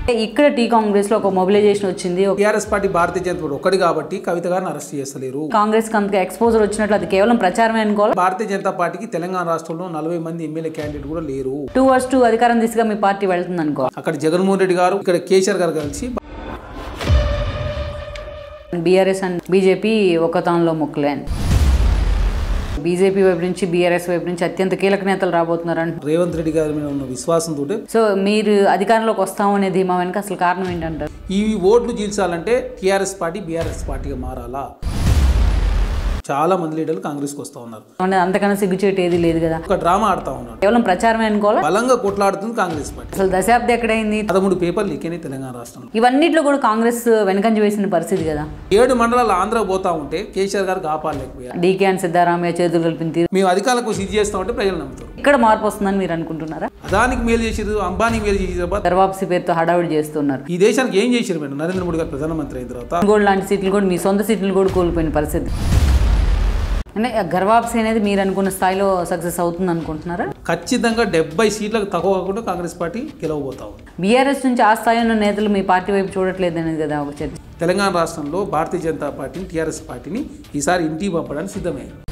ఇక్కడ టీ కాంగ్రెస్ లో ఒక మొబిలైజేషన్ వచ్చింది ఒక TRS party Bharatiya Janata party ఒక్కటి కాబట్టి కవిత గారిని అరెస్ట్ చేస్తలేరు కాంగ్రెస్ కి అంత ఎక్స్పోజర్ వచ్చినట్లు అది కేవలం ప్రచారమే అనుకోవాలి భారతీయ జనతా పార్టీకి తెలంగాణ రాష్ట్రంలో నలభై మంది ఎమ్మెల్యే క్యాండిడేట్ కూడా లేరు టూ వర్స్ టూ అధికారం దిశగా మీ పార్టీ వెళ్తుంది అనుకో అక్కడ జగన్మోహన్ రెడ్డి గారు ఇక్కడ కేసీఆర్ గారు కలిసి బీఆర్ఎస్ అండ్ బీజేపీ ఒకతాంలో మొక్కలే అని బీజేపీ వైపు నుంచి బీఆర్ఎస్ వైపు నుంచి అత్యంత కీలక నేతలు రాబోతున్నారు అంటున్నారు రేవంత్ రెడ్డి గారి మీద ఉన్న విశ్వాసంతో సో మీరు అధికారంలోకి వస్తాం అనే ధీమా వెనుక అసలు కారణం ఏంటంటారు ఈ ఓట్లు చీల్చాలంటే టీఆర్ఎస్ పార్టీ బీఆర్ఎస్ పార్టీగా మారాలా చాలా మంది లీడర్లు కాంగ్రెస్కి వస్తూ ఉన్నారు అంటే అంతకన్నా సిగ్గుచేటు ఏది లేదు కదా ఒక డ్రామా ఆడుతూ ఉన్నారు కేవలం ప్రచారమే అనుకోవాలా బలంగా కొట్లాడుతుంది కాంగ్రెస్ పార్టీ అసలు దశాబ్ది ఎక్కడైంది పదమూడు పేపర్లు ఎక్కినాయి తెలంగాణ రాష్ట్రంలో ఇవన్నిట్లో కూడా కాంగ్రెస్ వెనకంజ వేసిన పరిస్థితి కదా ఏడు మండలాలు ఆంధ్ర పోతా ఉంటే కేసీఆర్ గారు కాపాడలేకపోయారు డీకే అండ్ సిద్ధారామయ్య చేతులు కలిపిన తీరు మేము అధికారులకు ఇది చేస్తా ఉంటే ప్రజలు నమ్ముతారు ఇక్కడ మార్పు వస్తుందని మీరు అనుకుంటున్నారా అదానికి మేలు చేసిరు అంబానీకి మేలు చేసిన తర్వాత దర్వాప్సి పేరుతో హడావుడి చేస్తున్నారు ఈ దేశానికి ఏం చేసిరు మేడం నరేంద్ర మోడీ గారు ప్రధానమంత్రి అయిన తర్వాత గోల్డ్ లాంటి సీట్లు కూడా మీ సొంత సీట్లు కూడా కోల్పోయిన పరిస్థితి అంటే గర్వాప్సి అనేది మీరు అనుకున్న స్థాయిలో సక్సెస్ అవుతుంది అనుకుంటున్నారా ఖచ్చితంగా డెబ్బై సీట్లకు తక్కువ కాకుండా కాంగ్రెస్ పార్టీ గెలవబోతా ఉంది బీఆర్ఎస్ నుంచి ఆ స్థాయి ఉన్న నేతలు మీ పార్టీ వైపు చూడట్లేదు అనేది కదా ఒక చర్చ తెలంగాణ రాష్ట్రంలో భారతీయ జనతా పార్టీని టీఆర్ఎస్ పార్టీని ఈసారి ఇంటికి పంపడానికి సిద్ధమయ్యారు